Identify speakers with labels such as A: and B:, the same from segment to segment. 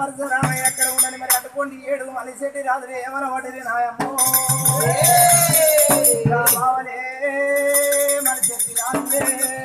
A: పరశురామయ్య ఎక్కడ ఉండని మరి అటుకోండి ఏడు మలిశెట్టి రాదు ఏమన పడిరి నాయమ్మో రామావలే మలిశెట్టి రాదులే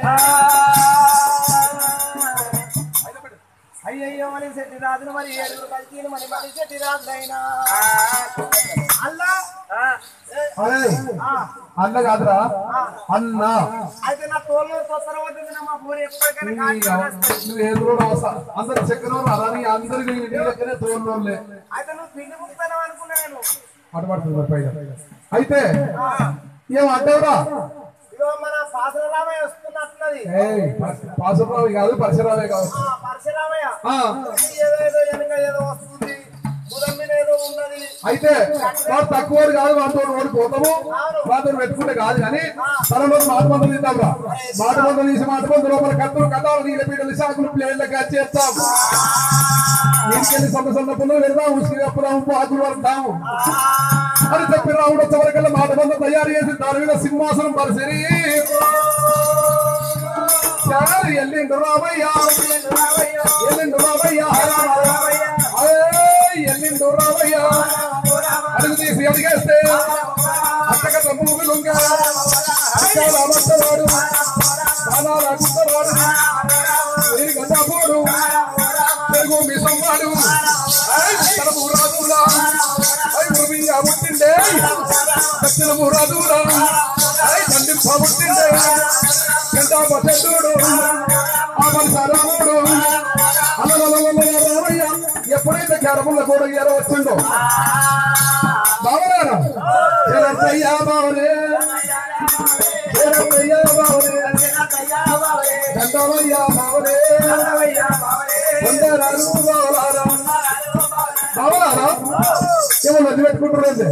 A: అయ్యయ్యో మలిశెట్టి రాదును మరి ఏడుగురు కలిసి మరి మలిశెట్టి రాదులైనా అల్లా
B: అరే అన్న కాదురా అన్న
A: అయితే నా తోలు తొత్తర వద్దు మా పూరి ఎప్పటికైనా కాకి వస్తాయి.
B: నువ్వు ఏదో కూడా వస్తా అందరు చక్కెర అలానే అందరికి నీ లెక్కనే తోడులోనే
A: అయితే నువ్వు పిండి ముక్కుతాను అనుకున్నా నేను
B: అటు పడుతుంది పైగా అయితే ఏం అంటావురా
A: ఇగో మన పాసరామయ్య వస్తున్నట్టున్నది
B: ఏయ్ పాసురావు కాదు పరశురావే కాదు
A: ఆ పరశురామయ్య
B: ఆ,
A: ఇది ఏదో ఏదో వెనక ఏదో వస్తుంది బుధం మీద ఏదో ఉన్నది
B: అయితే వాడు తక్కువ వాడు కాదు వాటితో ఓడిపోతాము వాటితో పెట్టుకుంటే కాదు కానీ తనలో మాట మందులు తిందాంరా మాట మందులు తీసి మాట మందు లోపల కత్తులు కథాలు నీళ్ళ పీటలు సాకులు ప్లేట్లకు చేస్తాం నీటికెళ్ళి సొంత సొంత పుల్లలు పెడదాం ఉసిరి అప్పుదాం ఉప్పు ఆకులు పడతాము అని చెప్పి రావుడు వచ్చేవరకల్లా మాట మందు తయారు చేసి దాని మీద సింహాసనం పరిసరి చాలు ఎల్లిండు రామయ్య ఎల్లిండు రామయ్య ఏయ్, ఎల్లిండు రామయ్య అడుగు తీసి అడిగేస్తే అత్తక తమ్ముడు లొంగ అక్కడ అమర్చవాడు ప్రాణాలు అడుగుతాడు వీరి గడ్డపోడు తెలుగు మిసంవాడు తనము రాజులా ఐ ఉరిమింగా పుట్టిండే దక్షిణము రాజులా ఐ తండ్రి పుట్టిండే ఎంత పట్టెడు ఆ మనిషి రాముడు అలలలలలలలలయ్య ఎప్పుడైతే గర్భంలో కూడా ఎర వచ్చిండో బావరారా ఎరయ్యా బావరే ఎరయ్యా బావరే దండవయ్యా బావరే వందరాలు బావలారా బావలారా ఏమో నది పెట్టుకుంటారండి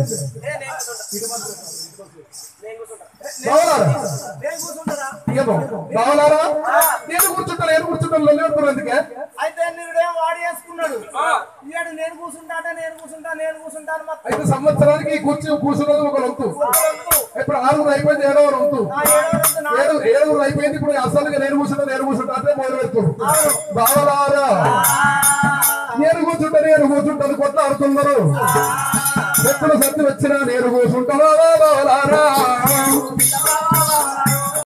B: బావలారా
A: నేను కూర్చుంటారా
B: ఏమో బావలారా నేను కూర్చుంటాను నేను కూర్చుంటాను లొల్లి పెట్టుకున్నారు ఎందుకే
A: అయితే నీడేం వాడి వేసుకున్నాడు ఇయ్యాడు నేను కూర్చుంటా అంటే నేను కూర్చుంటా నేను కూర్చుంటాను మొత్తం
B: అయితే సంవత్సరానికి కూర్చు కూర్చున్నది ఒక వంతు ఇప్పుడు ఆరుగురు అయిపోయింది ఏడవ వంతు
A: ఆ ఏడో రోజు నా
B: ఏడు ఏడుగురు అయిపోయింది ఇప్పుడు అసలుగా నేను కూర్చుంటా నేను కూర్చుంటా అంటే మొదలు పెట్టు బావలారా నేను కూర్చుంటా నేను కూర్చుంటాను కొట్లాడుతున్నారు ఎప్పుడు సత్తి వచ్చినా నేను కూర్చుంటారా బావలారా